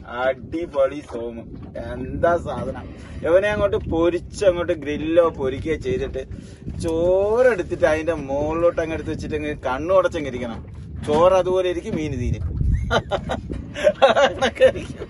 അടിപൊളി സോമ് എന്താ സാധനം ഇവനെ അങ്ങോട്ട് പൊരിച്ച് അങ്ങോട്ട് ഗ്രില്ലോ പൊരിക്കുകയോ ചെയ്തിട്ട് ചോറെടുത്തിട്ട് അതിന്റെ മുകളിലോട്ട് അങ്ങ് എടുത്ത് വെച്ചിട്ട് അങ്ങ് കണ്ണു ഉടച്ചങ്ങ് ഇരിക്കണം ചോറ് അതുപോലെ ഇരിക്കും മീൻ തീരും അങ്ങനൊക്കെ ഇരിക്കും.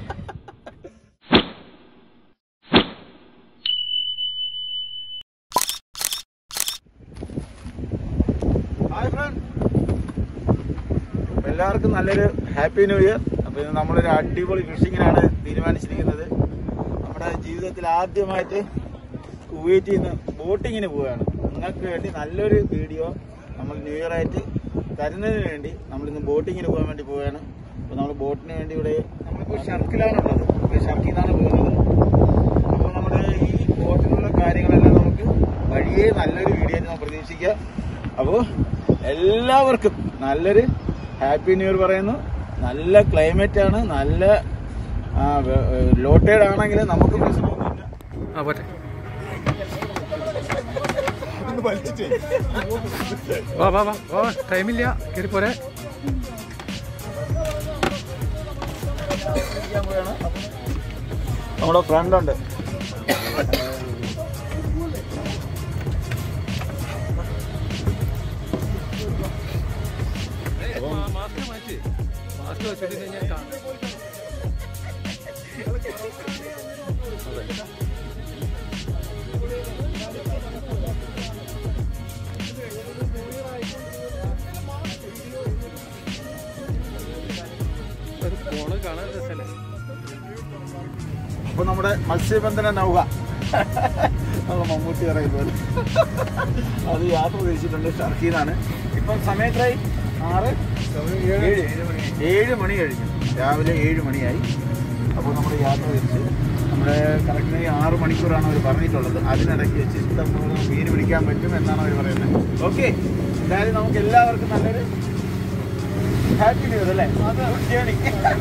ഹായ് ഫ്രണ്ട് എല്ലാവർക്കും നല്ലൊരു ഹാപ്പി ന്യൂ ഇയർ അപ്പൊ ഇന്ന് നമ്മളൊരു അടിപൊളി ഫിഷിങ്ങിനാണ് തീരുമാനിച്ചിരിക്കുന്നത് നമ്മുടെ ജീവിതത്തിൽ ആദ്യമായിട്ട് കുവൈറ്റിൽ നിന്ന് ബോട്ടിങ്ങിന് പോവുകയാണ് നിങ്ങൾക്ക് വേണ്ടി നല്ലൊരു വീഡിയോ നമ്മൾ ന്യൂ ഇയർ ആയിട്ട് തരുന്നതിന് വേണ്ടി നമ്മൾ ഇന്ന് ബോട്ടിങ്ങിന് പോകാൻ വേണ്ടി പോവുകയാണ് അപ്പോൾ നമ്മൾ ബോട്ടിന് വേണ്ടി ഇവിടെ നമ്മളിപ്പോൾ ഷർക്കിലാണുള്ളത് ഇപ്പോൾ ഷർക്കിൽ നിന്നാണ് പോകുന്നത് അപ്പോൾ നമ്മുടെ ഈ ബോട്ടിലുള്ള കാര്യങ്ങളെല്ലാം നമുക്ക് വഴിയേ നല്ലൊരു വീഡിയോ ആയിട്ട് നമുക്ക് പ്രതീക്ഷിക്കാം അപ്പോൾ എല്ലാവർക്കും നല്ലൊരു ഹാപ്പി ന്യൂ ഇയർ പറയുന്നു നല്ല ക്ലൈമറ്റ് ആണ് നല്ല ലോട്ടേഡ് ആണെങ്കിൽ നമുക്ക് പ്രശ്നമൊന്നുമില്ല ആ പോട്ടെ വാ വാ വാ വാ ടൈമില്ല കയറി പോരെ ഇരിക്കാൻ പോവാണ്. നമ്മുടെ ഫ്രണ്ട് ഉണ്ട് മാസ്ക് മാറ്റി മാസ്ക് വെച്ചിട്ട് ഞാൻ കാണാം ഒരു ഫോണ് കാണാൻ രസല്ലേ അപ്പൊ നമ്മുടെ മത്സ്യബന്ധന നൗക നമ്മുടെ മമ്മൂട്ടി പറയുന്നത് അത് യാത്ര തിരിച്ചിട്ടുണ്ട് ഷർക്കിന്നാണ് ഇപ്പം സമയത്തായി ആറ് ഏഴ് ഏഴ് മണി കഴിഞ്ഞു രാവിലെ ഏഴ് മണിയായി അപ്പോൾ നമ്മുടെ യാത്ര തിരിച്ച് നമ്മുടെ കറക്റ്റ് ആറ് മണിക്കൂറാണ് അവർ പറഞ്ഞിട്ടുള്ളത് അതിനിടയ്ക്ക് വെച്ച് ഇഷ്ടം പോലെ മീൻ പിടിക്കാൻ പറ്റും എന്നാണ് അവർ പറയുന്നത് ഓക്കെ എന്തായാലും നമുക്ക് എല്ലാവർക്കും നല്ലൊരു ഹാപ്പി ന്യൂ ഇയർ അല്ലേ ഗുഡ് ജേണി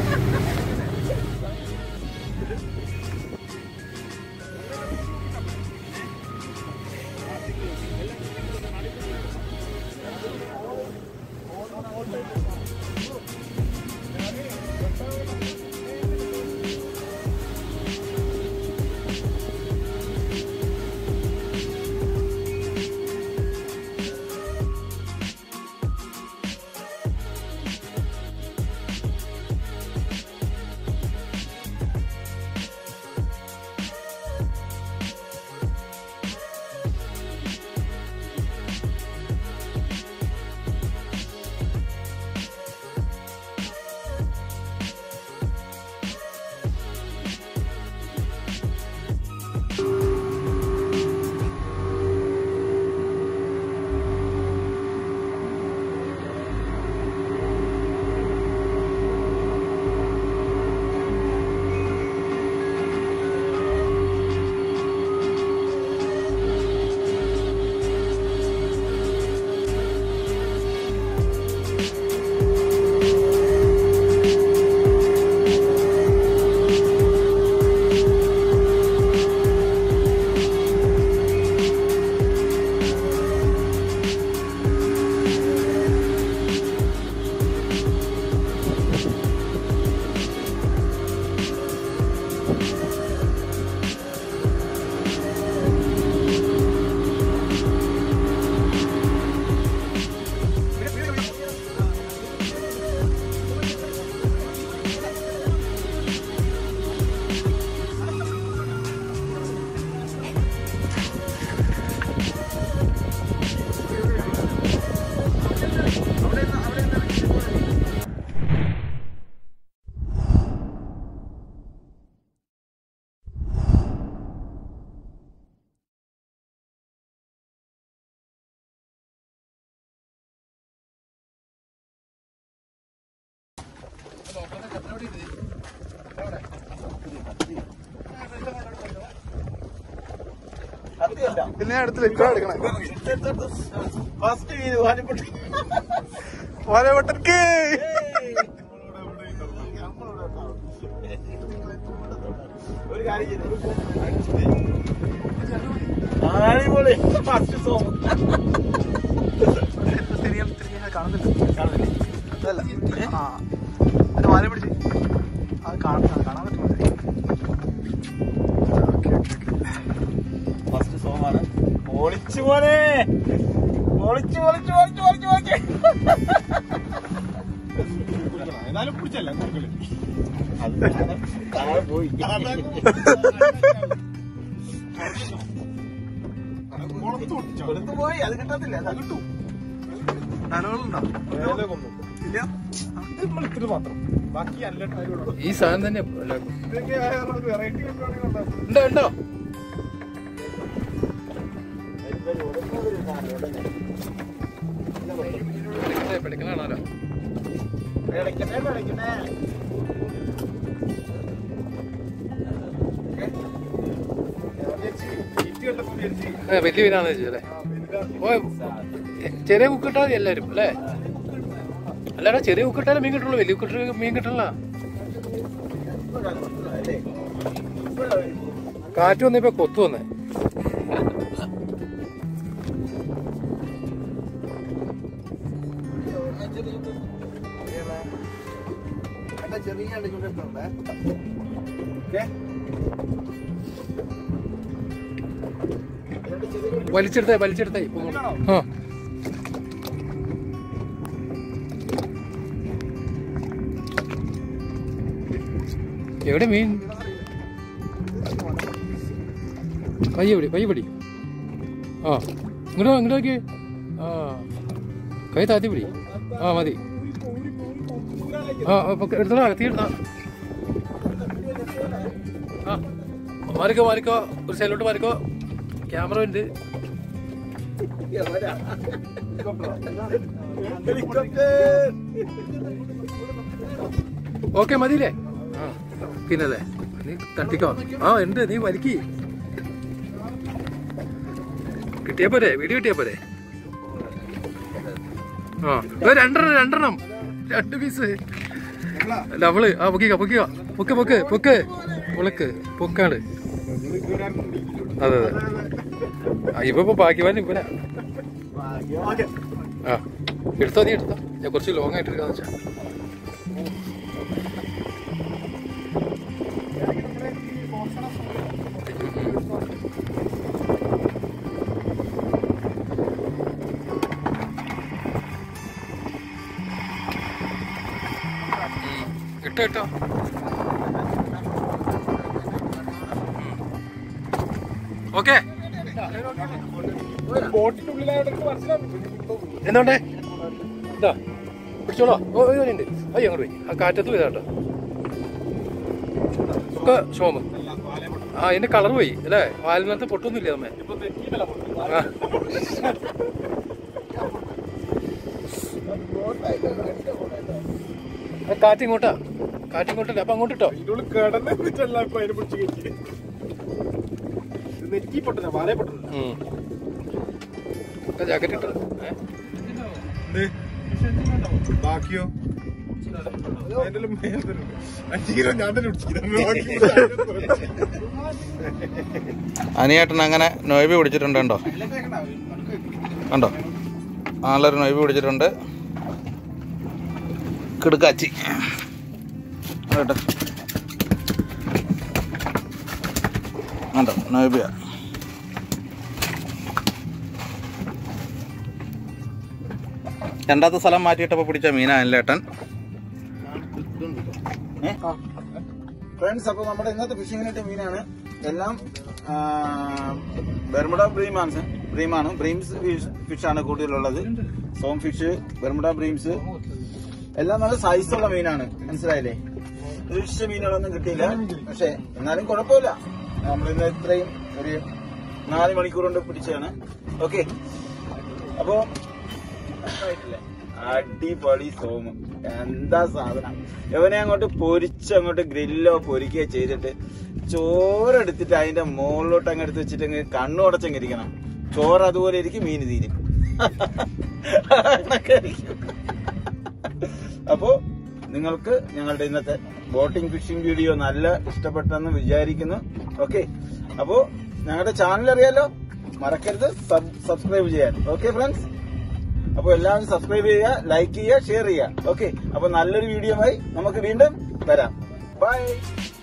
പിന്നെ അടുത്ത് ഇപ്പൊ എടുക്കണം ഫസ്റ്റ് വീട് വാലിപ്പൊട്ടി വലവട്ടർക്ക് ഒരു കാര്യം ചെയ്തു അടിപൊളി ഫസ്റ്റ് സോങ് കാണുന്നില്ല അതല്ല ആ അത് വല പിടിച്ച് അത് കാണാൻ പറ്റുന്നത് ഫസ്റ്റ് സോമാണ് പൊളിച്ചു പോലെ പൊളിച്ചു പൊളിച്ചു പൊളിച്ചു പൊളിച്ചു പൊളിച്ചു എന്നാലും പിടിച്ചല്ല കൊടുക്കല് അത് താഴെ- താഴെ പോയി കൊടുത്തു പോയി അത് കിട്ടത്തില്ല അത് കിട്ടും നനകളുണ്ടോ ഇല്ല അത് നമ്മൾ ഇത്തിരി മാത്രം ബാക്കി അല്ല ടയറുള്ളൂ ഈ സാധനം തന്നെ എല്ലാവർക്കും. ഇതൊക്കെ വെറൈറ്റി കിട്ടുവാണെങ്കിൽ ഉണ്ടാവും ഉണ്ടോ ഉണ്ടോ പിടിക്കണേ പിടിക്കണാണല്ലോ പിടയ്ക്കട്ടെ, പിടയ്ക്കട്ടെ. സീറ്റ് കണ്ടപ്പോ വിചാരിച്ച് ഏ, വലിയ മീനാന്ന് വെച്ചല്ലേ ഓ ചെറിയ കുക്കിട്ടാ മതി എല്ലാവരും അല്ലേ അല്ലാടാ ചെറിയ കുക്കിട്ടാലേ മീൻ കിട്ടുള്ളൂ വലിയ കുക്കിട്ട് മീൻ കിട്ടണല്ല അല്ലേ? കാറ്റ് വന്നിപ്പോ കൊത്തു വന്നേ ചെറിയ ചൂടെടുത്തോണ്ടേ വലിച്ചെടുത്തേ വലിച്ചെടുത്തേ ആ എവിടെ മീൻ പയ്യ പിടി പയ്യ പിടി ആ ഇങ്ങോട്ടോ ഇങ്ങോട്ട് നോക്കിയേ ആ കൈ താത്തി പിടി ആ മതി ആ ആ, എടുത്തോളാം തീ എടുത്താ ആ മാറിക്കോ മാറിക്കോ ഒരു സൈഡിലോട്ട് മാറിക്കോ ക്യാമറ ഉണ്ട് ഓക്കെ മതിയില്ലേ ആ പിന്നല്ലേ നീ തട്ടിക്കോ ആ ഉണ്ട് നീ വലിക്കി കിട്ടിയാ പോരെ വീഡിയോ കിട്ടിയാ പോരെ ആ ഏ, രണ്ടെണ്ണം രണ്ടെണ്ണം രണ്ട് പീസ് ഡബിള് ആ പൊക്കിക്കോ പൊക്കിക്കോ പൊക്ക് പൊക്ക് പൊക്ക് പൊളക്ക് പൊക്കാണ് അതെ അതെ ആ, ഇപ്പൊ ഇപ്പൊ ഭാഗ്യവാൻ ഇവനാ ആ എടുത്തോ നീ എടുത്തോ ഞാൻ കുറച്ച് ലോങ് ആയിട്ട് എടുക്കാന്ന് വെച്ചാ ഇട്ടോ ഇട്ടോ ഓക്കെ ബോട്ടിന്റെ ഉള്ളിലായിട്ട് മനസ്സിലാവും എന്തുകൊണ്ടേ ഇതാ പിടിച്ചോളോ ഓ ഉണ്ട് അയ്യോ അങ്ങോട്ട് പോയി ആ കാറ്റത്ത് പോയതാട്ടോ ഒക്കെ ഷോമ് ആ അതിന്റെ കളർ പോയി അല്ലേ വാലിനകത്ത് പൊട്ടൊന്നുമില്ല നമ്മെ ഇപ്പൊ തെറ്റിയില്ല ആ. ആ, കാറ്റ് ഇങ്ങോട്ടാ കാറ്റ് ഇങ്ങോട്ടല്ലേ അപ്പൊ അങ്ങോട്ട് ഇട്ടോ അതിന്റെ ഉള്ളിൽ കിടന്ന് എന്നിട്ടല്ല ഇപ്പൊ അതിനെ പിടിച്ച് കയറ്റി നെറ്റി പൊട്ടുന്ന വാലേ പൊട്ടുന്ന ഉം. ഒക്കെ ജാക്കറ്റ് ഇട്ടോ ഏ? ബാക്കിയോ ഞാൻ തന്നെ അനിയേട്ടൻ അങ്ങനെ നൊയ്ബി പിടിച്ചിട്ടുണ്ട് കണ്ടോ കണ്ടോ നല്ലൊരു നൊയ്ബി പിടിച്ചിട്ടുണ്ട് കിടുക്കാച്ചി കേട്ടോ കണ്ടോ നൊയ്ബിയ രണ്ടാമത്തെ സ്ഥലം മാറ്റിയിട്ടപ്പോൾ പിടിച്ച മീനാണല്ലേ ഏട്ടൻ ഫ്രണ്ട്സ് അപ്പോൾ നമ്മുടെ ഇന്നത്തെ ഫിഷിങ്ങിനിട്ട് മീനാണ് എല്ലാം ബെർമുഡ ബ്രീമാണ് ബ്രീമാണ് ബ്രീംസ് ഫിഷാണ് കൂടുതലുള്ളത് സോം ഫിഷ് ബെർമുഡ ബ്രീംസ് എല്ലാം നല്ല സൈസുള്ള മീനാണ് മനസ്സിലായില്ലേ ദൃശ്യ മീനുകളൊന്നും കിട്ടിയില്ല പക്ഷെ എന്നാലും കുഴപ്പമില്ല നമ്മളിന്ന് ഇത്രയും ഒരു നാല് മണിക്കൂർ കൊണ്ട് പിടിച്ചതാണ് ഓക്കെ അപ്പോ അടിപൊളി സോമ് എന്താ സാധനം ഇവനെ അങ്ങോട്ട് പൊരിച്ച് അങ്ങോട്ട് ഗ്രില്ലോ പൊരിക്കുകയോ ചെയ്തിട്ട് ചോറെടുത്തിട്ട് അതിന്റെ മുകളിലോട്ട് അങ്ങ് എടുത്ത് വെച്ചിട്ട് അങ്ങ് കണ്ണു അടച്ചങ്ങ് ഇരിക്കണം ചോറ് അതുപോലെ ഇരിക്കും മീൻ തീരും അങ്ങനൊക്കെ ഇരിക്കും. അപ്പോ നിങ്ങൾക്ക് ഞങ്ങളുടെ ഇന്നത്തെ ബോട്ടിംഗ് ഫിഷിംഗ് വീഡിയോ നല്ല ഇഷ്ടപ്പെട്ടെന്ന് വിചാരിക്കുന്നു ഓക്കെ അപ്പോ ഞങ്ങളുടെ ചാനൽ അറിയാലോ മറക്കരുത് സബ്സ്ക്രൈബ് ചെയ്യാൻ ഓക്കെ ഫ്രണ്ട്സ് അപ്പൊ എല്ലാവരും സബ്സ്ക്രൈബ് ചെയ്യുക ലൈക്ക് ചെയ്യുക ഷെയർ ചെയ്യുക ഓക്കെ അപ്പൊ നല്ലൊരു വീഡിയോ ആയി നമുക്ക് വീണ്ടും വരാം ബൈ